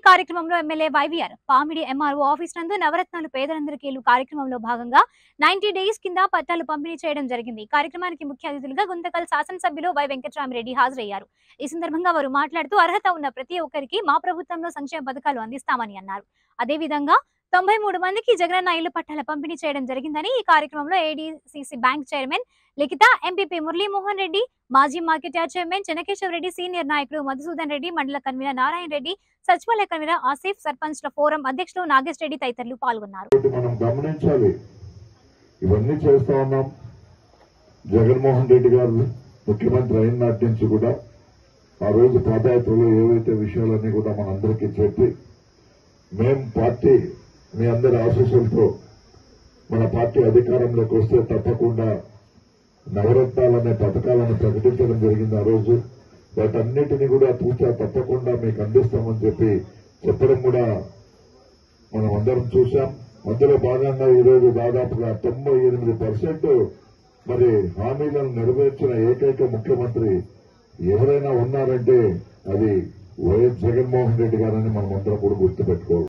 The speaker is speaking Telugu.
కార్యక్రమంలో MLA YVR Pamidi MRO office నందు నవరత్నాలు పేదలందరికీ ఇల్లు కార్యక్రమంలో భాగంగా నైన్టీ డేస్ కింద పట్టాలు పంపిణీ చేయడం జరిగింది ఈ కార్యక్రమానికి ముఖ్య అతిథులుగా గుంతకల్ శాసనసభ్యులు వై వెంకటరామిరెడ్డి హాజరయ్యారు ఈ సందర్భంగా వారు మాట్లాడుతూ అర్హత ఉన్న ప్రతి ఒక్కరికి మా ప్రభుత్వంలో సంక్షేమ పథకాలు అందిస్తామని అన్నారు అదేవిధంగా తొంభై మూడు మందికి జగనన్న ఇల్లు పట్టాల పంపిణీ చేయడం జరిగిందని ఈ కార్యక్రమంలో ADCC bank chairman Likhita MPP Muralimohan Reddy మాజీ market yard chairman Chenakeshwara Reddy senior నాయకులు మధుసూదన్ రెడ్డి మండల కన్వీనర్ నారాయణ రెడ్డి సచివాలయ కన్వీనర్ ఆసిఫ్ సర్పంచ్ల ఫోరం అధ్యక్షులు నాగేష్ రెడ్డి తదితరులు పాల్గొన్నారు కాబట్టి మనం గమనించాలి ఇవన్నీ చేస్తా ఉన్నాం జగన్మోహన్ రెడ్డి గారు ముఖ్యమంత్రి అయిన నాటి నుంచి కూడా ఆ రోజు పాదయాత్రలో ఏవైతే విషయాలన్నీ కూడా మనందరికీ చెప్పి మేం పార్టీ మీ అందరి ఆశీస్సులతో మన పార్టీ అధికారంలోకి వస్తే తప్పకుండా నవరత్నాలనే పథకాలను ప్రకటించడం జరిగింది ఆ రోజు వాటన్నిటిని కూడా తూచా తప్పకుండా మీకు అందిస్తామని చెప్పి చెప్పడం కూడా మనం అందరం చూశాం అందులో భాగంగా ఈరోజు దాదాపుగా తొంభై ఎనిమిది పర్సెంట్ మరి హామీలను నెరవేర్చిన ఏకైక ముఖ్యమంత్రి ఎవరైనా ఉన్నారంటే అది వైఎస్ జగన్మోహన్ రెడ్డి గారని మనం అందరం కూడా గుర్తుపెట్టుకోవాలి